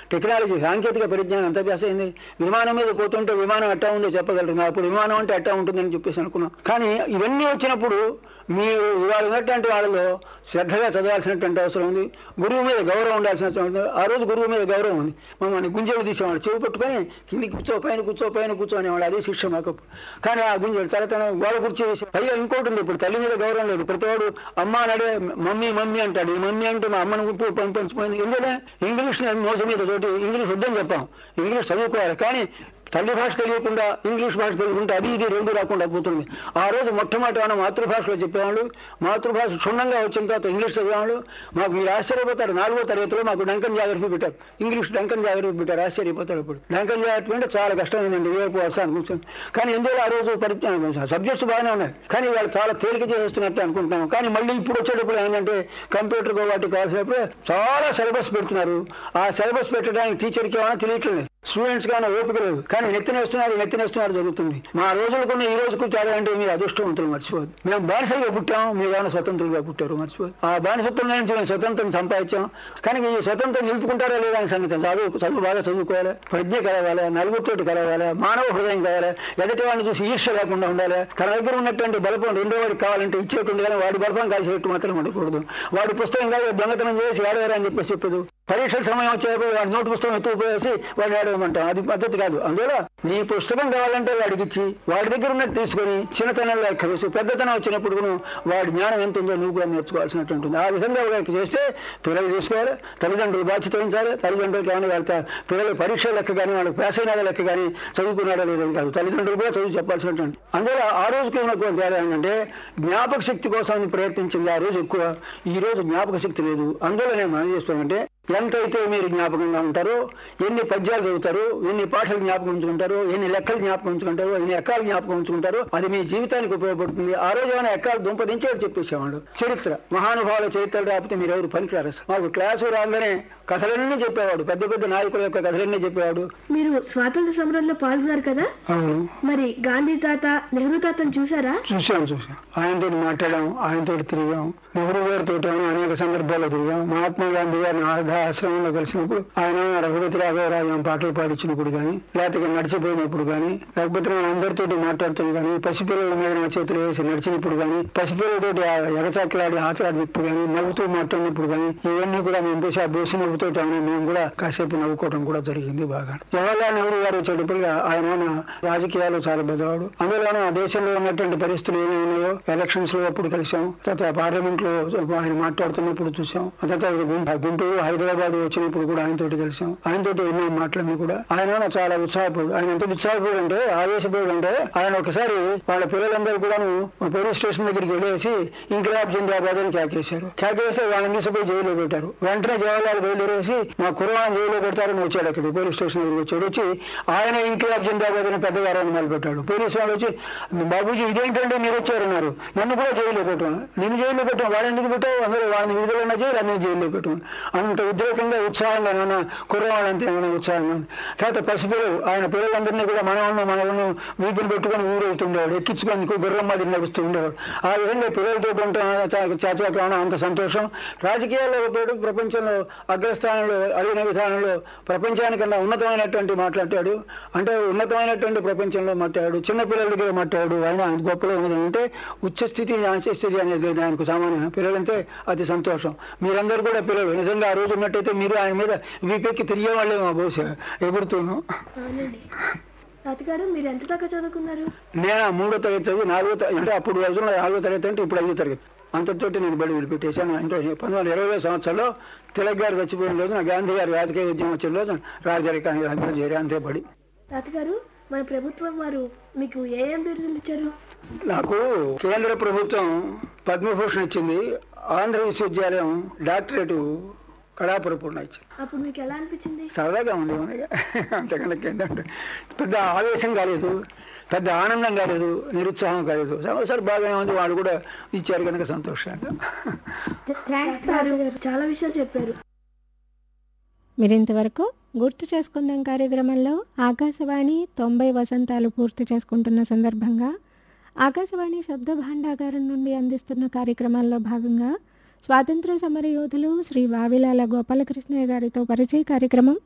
Technology సాంకేతిక పరిజ్ఞానం ఎంత అయింది విమానం మీద పోతుంటే విమానం ఎట్టా ఉందో చెప్పగలరు నా అప్పుడు విమానం అంటే ఎట్టా ఉంటుందని చెప్పేసి అనుకున్నాం కానీ ఇవన్నీ వచ్చినప్పుడు మీరు ఇవాళ ఉన్నటువంటి వాళ్ళలో శ్రద్ధగా చదవాల్సినటువంటి అవసరం ఉంది గురువు మీద గౌరవం ఉండాల్సిన అవసరం ఉంది ఆ రోజు గురువు మీద గౌరవం ఉంది మమ్మల్ని గుంజలు తీసేవాడు చెవి పట్టుకొని కిందికి కూర్చో పైన కూర్చో పైన కూర్చో అనేవాడు అది శిక్ష మాకు కానీ ఆ గుంజలు తల తన గోడ కుర్చీ వేసి పైగా ఇంకోటి ఉంది ఇప్పుడు తల్లి మీద గౌరవం లేదు ప్రతివాడు అమ్మ అన్నాడే మమ్మీ మమ్మీ అంటాడు ఈ మమ్మీ అంటే మా అమ్మను గుర్తు పంపించిపోయింది ఎందుకంటే ఇంగ్లీష్ మోసం మీద తోటి ఇంగ్లీష్ వద్దని చెప్పాం ఇంగ్లీష్ చదువుకోవాలి కానీ తల్లి భాష తెలియకుండా ఇంగ్లీష్ భాష తెలియకుండా అది ఇది రెండు రాకుండా పోతుంది ఆ రోజు మొట్టమొదటి మనం మాతృభాషలో చెప్పేవాళ్ళు మాతృభాష క్షుణ్ణంగా వచ్చిన తర్వాత ఇంగ్లీష్ చదివేవాళ్ళు మాకు మీరు ఆశ్చర్యపోతారు నాలుగో తరగతిలో మాకు డంకన్ జాగ్రఫీ పెట్టారు ఇంగ్లీష్ డంకన్ జాగ్రఫీ పెట్టారు ఆశ్చర్యపోతారు ఇప్పుడు డంకన్ జాగ్రఫీ అంటే చాలా కష్టమైందండి రేపు వస్తాను కూర్చొని కానీ ఎందులో ఆ రోజు పరిజ్ఞానం సబ్జెక్ట్స్ బాగానే ఉన్నాయి కానీ వాళ్ళు చాలా తేలిక చేస్తున్నట్టు అనుకుంటున్నాం కానీ మళ్ళీ ఇప్పుడు వచ్చేటప్పుడు ఏంటంటే కంప్యూటర్ వాటికి కావాల్సినప్పుడు చాలా సిలబస్ పెడుతున్నారు ఆ సిలబస్ పెట్టడానికి టీచర్కి ఏమైనా తెలియట్లేదు స్టూడెంట్స్ కానీ ఓపిక లేదు కానీ నెత్తినేస్తున్నారు నెత్తినేస్తున్నారు జరుగుతుంది మా రోజులకున్న ఈ రోజుకు తేడా అంటే మీరు అదృష్టవంతులు మర్చిపోదు మేము బానిసలుగా పుట్టాం మీరు ఏమైనా స్వతంత్రులుగా పుట్టారు మర్చిపోదు ఆ బానిసత్వం నుంచి మేము స్వతంత్రం సంపాదించాం కానీ ఈ స్వతంత్రం నిలుపుకుంటారా లేదా అనే సంగతి చదువు చదువు బాగా చదువుకోవాలి ప్రజ్ఞ కలవాలి నలుగురితోటి కలవాలి మానవ హృదయం కావాలి ఎదుటి వాడిని చూసి ఈర్ష్య లేకుండా ఉండాలి తన దగ్గర ఉన్నటువంటి బలపం రెండో వాడికి కావాలంటే ఇచ్చేటువంటి కానీ వాడి బలపం కలిసేట్టు మాత్రం ఉండకూడదు వాడి పుస్తకం కాదు దొంగతనం చేసి ఏడవేరా అని చెప్పేసి చెప్పదు పరీక్షల సమయం వచ్చేప్పుడు వాడి నోటు పుస్తకం ఎత్తుకుపోయేసి వాడిని ఏడవమంటాం అది పద్ధతి కాదు అందువల్ల నీ పుస్తకం కావాలంటే వాడికి ఇచ్చి వాడి దగ్గర ఉన్నట్టు తీసుకొని చిన్నతనంలో ఎక్కవేసి పెద్దతనం వచ్చినప్పుడు కూడా వాడి జ్ఞానం ఎంత ఉందో నువ్వు కూడా నేర్చుకోవాల్సినట్టు ఉంటుంది ఆ విధంగా వాడికి చేస్తే పిల్లలు చూసుకోవాలి తల్లిదండ్రులు బాధ్యత వహించాలి తల్లిదండ్రులకి ఏమైనా వెళ్తారు పిల్లలు పరీక్ష లెక్క కానీ వాళ్ళకి పాస్ అయినాడా లెక్క కానీ చదువుకున్నాడా లేదని కాదు తల్లిదండ్రులు కూడా చదువు చెప్పాల్సినటువంటి అందువల్ల ఆ రోజుకి ఉన్నటువంటి తేడా ఏంటంటే జ్ఞాపక శక్తి కోసం ప్రయత్నించింది ఆ రోజు ఎక్కువ ఈ రోజు జ్ఞాపక శక్తి లేదు అందువల్ల నేను మనం చేస్తానంటే ఎంతైతే మీరు జ్ఞాపకంగా ఉంటారో ఎన్ని పద్యాలు చదువుతారు ఎన్ని పాటలు జ్ఞాపకం ఉంచుకుంటారు ఎన్ని లెక్కలు జ్ఞాపకం ఉంచుకుంటారు ఎన్ని ఎక్కాలు జ్ఞాపకం ఉంచుకుంటారు అది మీ జీవితానికి ఉపయోగపడుతుంది ఆ రోజు ఏమైనా ఎక్కాలు దుంపదించేవాడు చెప్పేసేవాడు చరిత్ర మహానుభావుల చరిత్రలు రాకపోతే మీరు ఎవరు పనికిరారు అసలు. మాకు క్లాసు రాగానే కథలన్నీ చెప్పేవాడు పెద్ద పెద్ద నాయకుల యొక్క కథలన్నీ చెప్పేవాడు మీరు స్వాతంత్ర సమరంలో పాల్గొన్నారు కదా అవును మరి గాంధీ తాత నెహ్రూ తాతను చూసారా చూసాం చూసాం ఆయనతో మాట్లాడాం ఆయనతో తిరిగాం నెహ్రూ గారితో అనేక సందర్భాల్లో తిరిగాం మహాత్మా గాంధీ గారిని ఆర్ధ ఆశ్రమంలో కలిసినప్పుడు ఆయన రఘుపతి రాఘవరాజం పాటలు పాడించినప్పుడు కానీ లేకపోతే నడిచిపోయినప్పుడు కానీ లేకపోతే నేను అందరితో మాట్లాడుతున్నా కానీ పసిపిల్లల మీద నా చేతులు వేసి నడిచినప్పుడు కానీ పసిపిల్లలతోటి ఎగచాకిలాడి ఆటలాడినప్పుడు కానీ నవ్వుతూ మాట్లాడినప్పుడు కానీ ఇవన్నీ కూడా మేము చూసి ఆ బోసి నవ్వుతో మేము కూడా కాసేపు నవ్వుకోవడం కూడా జరిగింది బాగా జవహర్లాల్ నెహ్రూ గారు వచ్చేటప్పటిగా ఆయన రాజకీయాలు చాలా పెద్దవాడు అందులోనే ఆ దేశంలో ఉన్నటువంటి పరిస్థితులు ఏమి ఉన్నాయో ఎలక్షన్స్ లో అప్పుడు కలిసాం తర్వాత పార్లమెంట్ లో ఆయన మాట్లాడుతున్నప్పుడు చూసాం ఆ తర్వాత గుం- గుంటూరు హైదరాబాద్ వచ్చినప్పుడు కూడా ఆయనతోటి కలిసాం ఆయనతోటి ఎన్నో మాటలన్నీ కూడా ఆయన చాలా ఉత్సాహపడు ఆయన ఎంత ఉత్సాహపడు అంటే ఆవేశపడు అంటే ఆయన ఒకసారి వాళ్ళ పిల్లలందరూ కూడాను పోలీస్ స్టేషన్ దగ్గరికి వెళ్ళేసి ఇంకిలాబ్ జిందాబాద్ అని కేకేశారు కేకేస్తే వాళ్ళని తీసుకుపోయి జైల్లో పెట్టారు వెంటనే జవహర్లాల్ బయలుదేరేసి మా కుర్రాన్ని జైల్లో పెడతారని వచ్చాడు అక్కడికి పోలీస్ స్టేషన్ దగ్గరికి వచ్చాడు వచ్చి ఆయన ఇంకిలాబ్ జిందాబాద్ అని పెద్ద గారాన్ని మొదలు పెట్టాడు పోలీసు వాళ్ళు వచ్చి బాబూజీ ఇదేంటంటే మీరు వచ్చారన్నారు నన్ను కూడా జైల్లో పెట్టాను నిన్ను జైల్లో పెట్టాను వాడు ఎందుకు పెట్టావు అందరూ వాళ్ళని విడుదలైనా చేయాలి అన్ని జైల్లో పెట్టాను అంత ఉద్రేకంగా ఉత్సాహంగా నాన్న కుర్రవాళ్ళంతా ఏమైనా ఉత్సాహంగా ఉంది. తర్వాత పసిపిల్లలు ఆయన పిల్లలందరినీ కూడా మనవలను మనవలను వీపుని పెట్టుకొని ఊరవుతుండేవాడు ఎక్కించుకొని గుర్రం మాది నడుస్తూ ఉండేవాడు ఆ విధంగా పిల్లలతో ఉంటాం చాచాకావడం అంత సంతోషం రాజకీయాల్లో ఒకటి ప్రపంచంలో అగ్రస్థానంలో అడిగిన విధానంలో ప్రపంచానికన్నా ఉన్నతమైనటువంటి మాట్లాడాడు అంటే ఉన్నతమైనటువంటి ప్రపంచంలో మాట్లాడాడు చిన్నపిల్లల దగ్గర మాట్లాడాడు ఆయన ఆయన గొప్పలో ఉన్నది అంటే ఉచ్చ స్థితి స్థితి అనేది దానికి సామాన్యం పిల్లలంటే అతి సంతోషం మీరందరూ కూడా పిల్లలు నిజంగా ఆ రోజు ఉన్నట్టయితే మీరు ఆయన మీద వీపెక్కి తిరిగే వాళ్ళేమో బహుశా ఎగురుతూను అవునండి తాతగారు మీరు ఎంత దాకా చదువుకున్నారు నేను ఆ మూడో తరగతి చదివి నాలుగో తరగతి అంటే అప్పుడు రోజుల్లో నాలుగో తరగతి అంటే ఇప్పుడు ఐదో తరగతి అంతటితోటి నేను బడి వదిలిపెట్టేశాను అంటే పంతొమ్మిది వందల ఇరవై సంవత్సరంలో తిలక్ గారు చచ్చిపోయిన రోజున గాంధీ గారి రాజకీయ ఉద్యమం వచ్చిన రోజు రాజరికాన్ని రాజ్యం చేరి అంతే బడి తాతగారు మన ప్రభుత్వం వారు మీకు ఏ ఏం బిరుదులు ఇచ్చారు నాకు కేంద్ర ప్రభుత్వం పద్మభూషణ్ ఇచ్చింది ఆంధ్ర విశ్వవిద్యాలయం డాక్టరేటు కళాపరిపూర్ణ ఇచ్చింది అప్పుడు మీకు ఎలా అనిపించింది సరదాగా ఉంది మనకి అంతకన్నా ఏంటంటే పెద్ద ఆవేశం కాలేదు పెద్ద ఆనందం కాలేదు నిరుత్సాహం కాలేదు సంవత్సరం బాగానే ఉంది వాళ్ళు కూడా ఇచ్చారు కనుక సంతోషంగా తాతగారు చాలా విషయాలు చెప్పారు మీరింతవరకు గుర్తు చేసుకుందాం కార్యక్రమంలో ఆకాశవాణి తొంభై వసంతాలు పూర్తి చేసుకుంటున్న సందర్భంగా ఆకాశవాణి శబ్ద భాండాగారం నుండి అందిస్తున్న కార్యక్రమాల్లో భాగంగా స్వాతంత్ర సమర యోధులు శ్రీ వావిలాల గోపాలకృష్ణయ్య గారితో పరిచయ కార్యక్రమం